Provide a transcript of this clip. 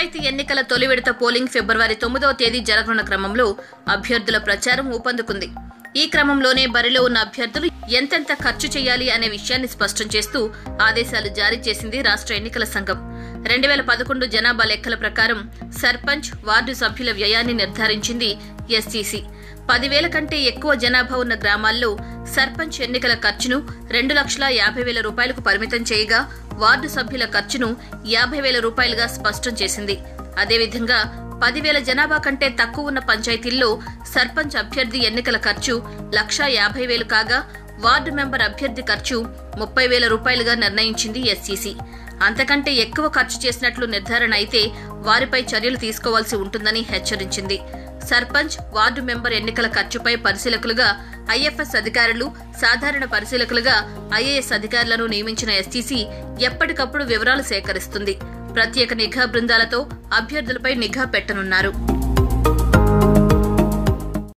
పంచాయతీ ఎన్నికల తొలి విడత పోలింగ్ ఫిబ్రవరి తొమ్మిదవ తేదీ జరగనున్న క్రమంలో అభ్యర్థుల ప్రచారం ఊపందుకుంది ఈ క్రమంలోనే బరిలో ఉన్న అభ్యర్థులు ఎంతెంత ఖర్చు చేయాలి అనే విషయాన్ని స్పష్టం చేస్తూ ఆదేశాలు జారీ చేసింది రాష్ట్ర ఎన్నికల సంఘం రెండు వేల పదకొండు జనాభా లెక్కల ప్రకారం సర్పంచ్ వార్డు సభ్యుల వ్యయాన్ని నిర్ధారించింది ఎస్సీసీ పదివేల కంటే ఎక్కువ జనాభా ఉన్న గ్రామాల్లో సర్పంచ్ ఎన్నికల ఖర్చును రెండు లక్షల యాభై వేల రూపాయలకు పరిమితం చేయగా వార్డు సభ్యుల ఖర్చును యాభై వేల రూపాయలుగా స్పష్టం చేసింది అదేవిధంగా పదివేల జనాభా కంటే తక్కువ ఉన్న పంచాయతీల్లో సర్పంచ్ అభ్యర్థి ఎన్నికల ఖర్చు లక్షా యాభై వేలు కాగా వార్డు మెంబర్ అభ్యర్థి ఖర్చు ముప్పై వేల రూపాయలుగా నిర్ణయించింది ఎస్సీసీ అంతకంటే ఎక్కువ ఖర్చు చేసినట్లు నిర్ధారణ అయితే వారిపై చర్యలు తీసుకోవాల్సి ఉంటుందని హెచ్చరించింది సర్పంచ్ వార్డు మెంబర్ ఎన్నికల ఖర్చుపై పరిశీలకులుగా ఐఎఫ్ఎస్ అధికారులు సాధారణ పరిశీలకులుగా ఐఏఎస్ అధికారులను నియమించిన ఎస్టీసీ ఎప్పటికప్పుడు వివరాలు సేకరిస్తుంది ప్రత్యేక నిఘా బృందాలతో అభ్యర్థులపై నిఘా పెట్టనున్నారు